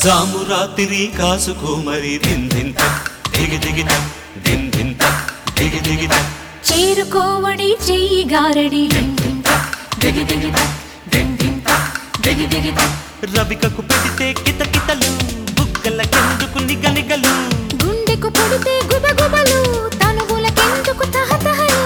జాము రాత్రి కాసుకో మరి దిందింత దిగి దిగిత దిందింత దిగి దిగిత చేరుకోవడి చెయ్యి గారడి డిండింత దిగి దిగిత డిండింత దిగి దిగిత రవికకు పెడితే కితకితలు బుగ్గలకెందుకు నిగనిగలు గుండెకు పొడితే గుబగుబలు తనువులకెందుకు తహతహలు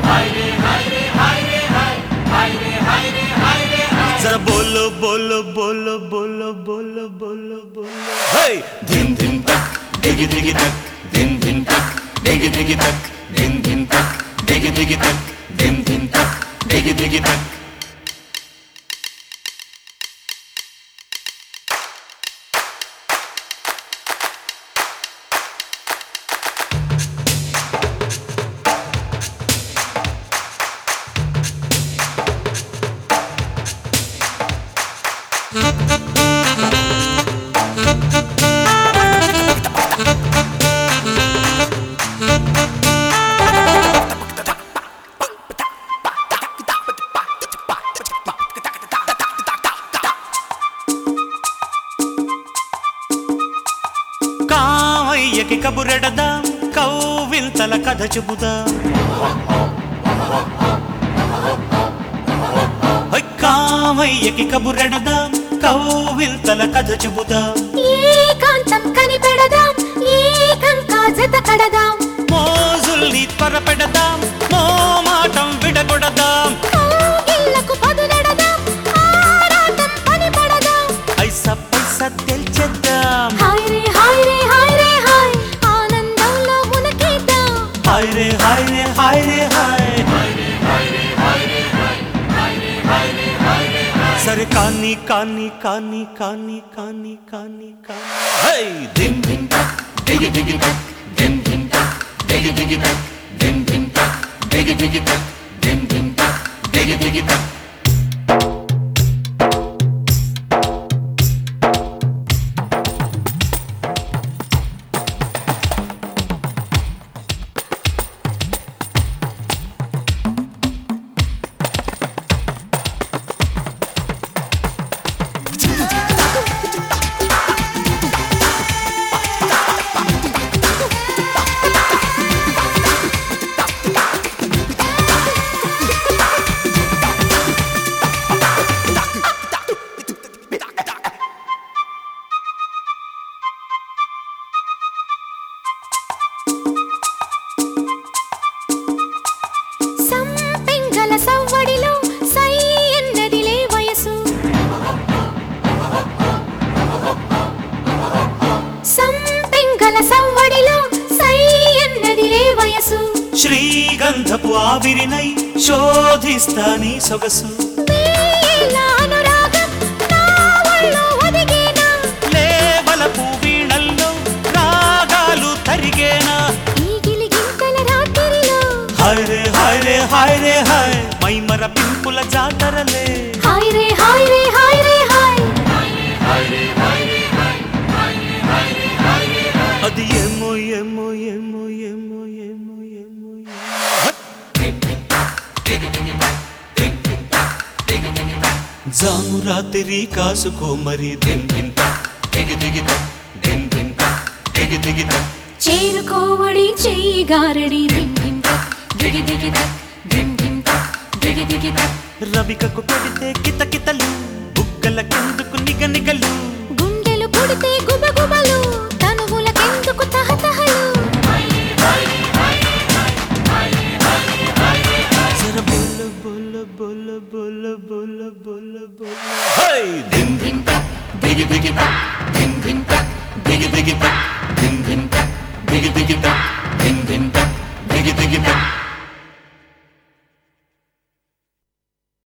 జర బోలో బోలో బోలో బోలో బోలో బోలో బోలో హై ధిన్ ధిన్ తక్ దిగి దిగి తక్ ధిన్ ధిన్ తక్ దిగి దిగి తక్ ధిన్ ధిన్ తక్ దిగి దిగి తక్ ధిన్ ధిన్ తక్ దిగి దిగి తక్ కామయ్యకి కబురెడదాం కౌవింతల కథ చెబుదాం హై, కామయ్యకి కబురెడదాం కౌవింతల కథ చెబుదాం ఏకాంతం కనిపెడదాం ఏకంకా జత కడదాం మోజుల్ని త్వరపెడదాం మోమాటం విడగొడదాం కౌగిళ్ళకు పదునెడదాం ఆరాటం పని పడదాం ఐస పైస తెల్చేద్దాం హాయ్ రే హాయ్ రే హాయ్ రే హాయ్ ఆనందంలో మునకేద్దాం హాయ్ రే హాయ్ రే హాయ్ రే హాయ్ సరే కానీ కానీ కానీ కానీ కానీ కానీ కానీ హై దిన్ దిన్ తక్ దిగి దిగి తక్ దిన్ దిన్ తక్ దిగి దిగి తక్ దిన్ దిన్ తక్ దిగి దిగి తక్ దిన్ దిన్ తక్ దిగి దిగి తక్ సంపెంగల సవ్వడిలో సై ఎన్నదిలే వయసు సంపెంగల సవ్వడిలో సై ఎన్నదిలే వయసు శ్రీగంధపు ఆవిరినై శోధిస్తాని సొగసు వేల అనురాగం నా ఒళ్ళో ఒదిగేనా లేవలపు వీణల్లో రాగాలు తరిగేనా ఈగిలి గింతల రాత్రిలో హాయ్ రే హాయ్ రే హాయ్ రే హాయ్ మైమర పింపుల జాతరలే హాయ్ రే హాయ్ రే హాయ్ రే హాయ్ అది ఏమో ఏమో ఏమో ఏమో ఏమో ఏమో జాము రాత్రి కాసుకో మరి దిన్ దింత దిగి దిగిత దిన్ దింత దిగి దిగిత చేరుకోవడి చెయ్యి గారడి దిండింత దిగి దిగిత దిండింత దిగి దిగిత రవికకు పెడితే కితకితలు బుగ్గలకెందుకు నిగనిగలు గుండెలు పుడితే గుబగుబలు తనువులకెందుకు తహతహలు జర బోల బోల బోల బోల బోల బోల బోల హై దిన్ దిన్ తక్ దిగి దిగి తక్ దిన్ దిన్ తక్ దిగి దిగి తక్ దిన్ దిన్ తక్ దిగి దిగి తక్